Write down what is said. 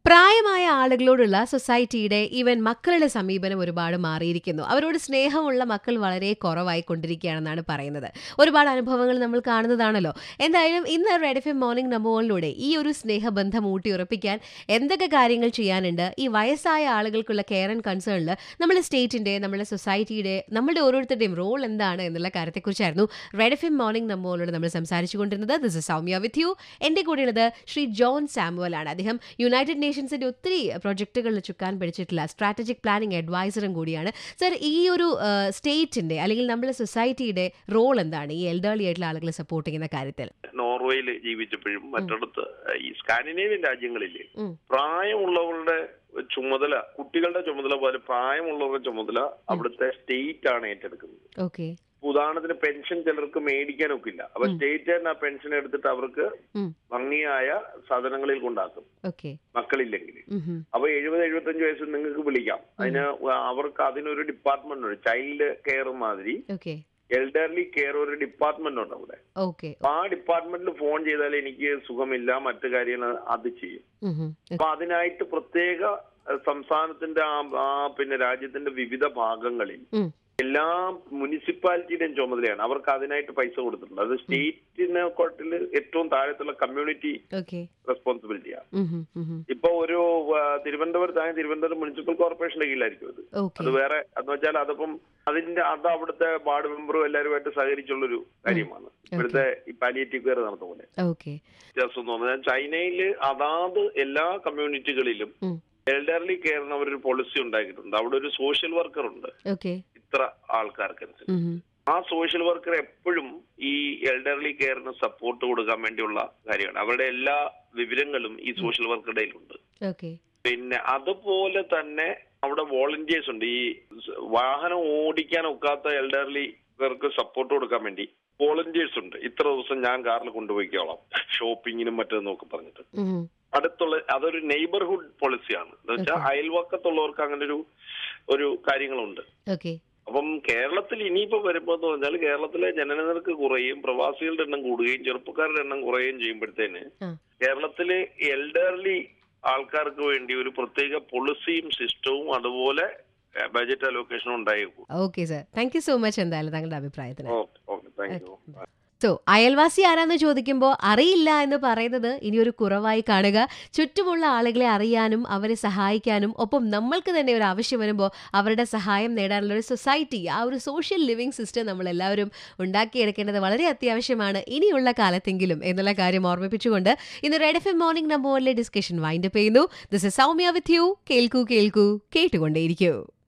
പ്രായമായ ആളുകളോടുള്ള സൊസൈറ്റിയുടെ ഈവൻ മക്കളുടെ സമീപനം ഒരുപാട് മാറിയിരിക്കുന്നു അവരോട് സ്നേഹമുള്ള മക്കൾ വളരെ കുറവായി കൊണ്ടിരിക്കുകയാണെന്നാണ് പറയുന്നത് ഒരുപാട് അനുഭവങ്ങൾ നമ്മൾ കാണുന്നതാണല്ലോ എന്തായാലും ഇന്ന് റെഡ് എഫ് എം മോർണിംഗ് നമ്പറിലൂടെ ഈ ഒരു സ്നേഹബന്ധം ഊട്ടിയുറപ്പിക്കാൻ എന്തൊക്കെ കാര്യങ്ങൾ ചെയ്യാനുണ്ട് ഈ വയസ്സായ ആളുകൾക്കുള്ള കെയർ ആൻഡ് കൺസേണിൽ നമ്മുടെ സ്റ്റേറ്റിന്റെ നമ്മുടെ സൊസൈറ്റിയുടെ നമ്മുടെ ഓരോരുത്തരുടെയും റോൾ എന്താണ് എന്നുള്ള കാര്യത്തെക്കുറിച്ചായിരുന്നു റെഡ് എഫ് എം മോർണിംഗ് നമ്പറിലൂടെ നമ്മൾ സംസാരിച്ചു കൊണ്ടിരുന്നത് this is Soumya with you എൻ്റെ കൂടെയുള്ളത് ശ്രീ ജോൺ സാമുവൽ ആണ് അദ്ദേഹം യുണൈറ്റഡ് നേഷൻസിന്റെ ഒത്തിരി പ്രൊജക്ടുകളിൽ ചുക്കാൻ പിടിച്ചിട്ടുള്ള സ്ട്രാറ്റജിക് പ്ലാനിംഗ് അഡ്വൈസറും കൂടിയാണ് സർ ഈ ഒരു സ്റ്റേറ്റിന്റെ അല്ലെങ്കിൽ നമ്മുടെ സൊസൈറ്റിയുടെ റോൾ എന്താണ് ഈ എൽഡർലി ആയിട്ടുള്ള ആളുകളെ സപ്പോർട്ട് ചെയ്യുന്ന കാര്യത്തിൽ നോർവേയിൽ ജീവിച്ചപ്പോഴും മറ്റിടത്ത് ഈ സ്കാൻഡിനേവിയൻ രാജ്യങ്ങളില് ഉം. പ്രായമുള്ളവരുടെ ചുമതല കുട്ടികളുടെ ചുമതല പോലെ പ്രായമുള്ളവരുടെ ചുമതല അവിടുത്തെ സ്റ്റേറ്റ് ആണ് ഏറ്റെടുക്കുന്നത് ഓക്കെ ഉദാഹരണത്തിന് പെൻഷൻ ചിലർക്ക് മേടിക്കാനൊക്കില്ല അപ്പൊ സ്റ്റേറ്റ് തന്നെ ആ പെൻഷൻ എടുത്തിട്ട് അവർക്ക് ഉം. ഭംഗിയായ സാധനങ്ങളിൽ കൊണ്ടാക്കും ഓക്കെ മക്കളില്ലെങ്കിൽ അപ്പൊ എഴുപത് എഴുപത്തഞ്ച് വയസ്സ് നിങ്ങൾക്ക് വിളിക്കാം അതിന് അവർക്ക് അതിനൊരു ഡിപ്പാർട്ട്മെന്റ് ഉണ്ട് ചൈൽഡ് കെയർ മാതിരി ഓക്കെ എൽഡർലി കെയർ ഒരു ഡിപ്പാർട്ട്മെന്റ് ഉണ്ട് അവിടെ ഓക്കെ അപ്പൊ ആ ഡിപ്പാർട്ട്മെന്റിൽ ഫോൺ ചെയ്താൽ എനിക്ക് സുഖമില്ല മറ്റു കാര്യങ്ങൾ അത് ചെയ്യും അപ്പൊ അതിനായിട്ട് പ്രത്യേക അഹ്, സംസ്ഥാനത്തിന്റെ ആ ആ പിന്നെ രാജ്യത്തിന്റെ വിവിധ ഭാഗങ്ങളിൽ എല്ലാ മുനിസിപ്പാലിറ്റിയുടെയും ചുമതലയാണ് അവർക്ക് അതിനായിട്ട് പൈസ കൊടുത്തിട്ടുണ്ട് അത് സ്റ്റേറ്റിനെ കൊട്ടില് ഏറ്റവും താഴത്തുള്ള കമ്മ്യൂണിറ്റി ഓക്കെ റെസ്പോൺസിബിലിറ്റിയാണ് ഇപ്പൊ ഒരു ആ, തിരുവനന്തപുരത്തായ തിരുവനന്തപുരം മുനിസിപ്പൽ കോർപ്പറേഷന്റെ കീഴിലായിരിക്കും അത് ഓക്കെ അത് വേറെ എന്ന് വെച്ചാൽ അതിപ്പം അതിന്റെ അത് അവിടുത്തെ വാർഡ് മെമ്പറും എല്ലാവരുമായിട്ട് സഹകരിച്ചുള്ളൊരു കാര്യമാണ് ഇവിടുത്തെ ഈ പാലിയേറ്റീവ് കെയർ നടത്തുന്ന പോലെ ഓക്കെ വ്യത്യാസം എന്ന് പറഞ്ഞാൽ ചൈനയിൽ അതാത് എല്ലാ കമ്മ്യൂണിറ്റികളിലും എൽഡർലി കെയറിന് അവരൊരു പോളിസി ഉണ്ടാക്കിയിട്ടുണ്ട് അവിടെ ഒരു സോഷ്യൽ വർക്കർ ഉണ്ട് ഓക്കെ ഇത്ര ആൾക്കാർക്കനുസരിച്ച് ആ സോഷ്യൽ വർക്കർ എപ്പോഴും ഈ എൽഡർലി കെയറിന് സപ്പോർട്ട് കൊടുക്കാൻ വേണ്ടിയുള്ള കാര്യമാണ് അവരുടെ എല്ലാ വിവരങ്ങളും ഈ സോഷ്യൽ വർക്കറുടെ കയ്യിലുണ്ട് ഓക്കെ പിന്നെ അതുപോലെ തന്നെ അവിടെ വോളണ്ടിയേഴ്സ് ഉണ്ട് ഈ സ് വാഹനം ഓടിക്കാൻ ഒക്കാത്ത എൽഡർലികൾക്ക് സപ്പോർട്ട് കൊടുക്കാൻ വേണ്ടി വോളണ്ടിയേഴ്സ് ഉണ്ട് ഇത്ര ദിവസം ഞാൻ കാറിൽ കൊണ്ടുപോയിക്കോളാം ഷോപ്പിങ്ങിനും മറ്റേതെന്നൊക്കെ പറഞ്ഞിട്ട് അടുത്തുള്ള അതൊരു നെയ്ബർഹുഡ് പോളിസിയാണ് എന്ന് വെച്ചാൽ അയൽവക്കത്തുള്ളവർക്ക് അങ്ങനെ ഒരു ഒരു കാര്യങ്ങളുണ്ട് ഓക്കെ അപ്പം കേരളത്തിൽ ഇനിയിപ്പോ വരുമ്പോ എന്ന് പറഞ്ഞാൽ കേരളത്തിലെ ജനനനിരക്ക് കുറയും പ്രവാസികളുടെ എണ്ണം കൂടുകയും ചെറുപ്പക്കാരുടെ എണ്ണം കുറയുകയും ചെയ്യുമ്പോഴത്തേന് ആ. കേരളത്തിലെ എൽഡർലി ആൾക്കാർക്ക് വേണ്ടി ഒരു പ്രത്യേക പോളിസിയും സിസ്റ്റവും അതുപോലെ ബജറ്റ് അലോക്കേഷനും ഉണ്ടായേക്കും okay sir thank you so much എന്തായാലും താങ്കളുടെ അഭിപ്രായത്തിന് okay okay thank you so അയൽവാസി ആരാന്ന് ചോദിക്കുമ്പോൾ അറിയില്ല എന്ന് പറയുന്നത് ഇനിയൊരു കുറവായി കാണുക ചുറ്റുമുള്ള ആളുകളെ അറിയാനും അവരെ സഹായിക്കാനും ഒപ്പം നമ്മൾക്ക് തന്നെ ഒരു ആവശ്യം വരുമ്പോൾ അവരുടെ സഹായം നേടാനുള്ള ഒരു സൊസൈറ്റി ആ ഒരു സോഷ്യൽ ലിവിങ് സിസ്റ്റം നമ്മൾ എല്ലാവരും ഉണ്ടാക്കിയെടുക്കേണ്ടത് വളരെ അത്യാവശ്യമാണ് ഇനിയുള്ള കാലത്തെങ്കിലും എന്നുള്ള കാര്യം ഓർമ്മിപ്പിച്ചുകൊണ്ട് ഇന്ന് റെഡ് എഫ് എം മോർണിംഗ് നമ്പറിലെ ഡിസ്കഷൻ വൈൻഡപ്പ് ചെയ്യുന്നു this is Soumya with you കേൾക്കൂ കേൾക്കൂ കേട്ടുകൊണ്ടേയിരിക്കൂ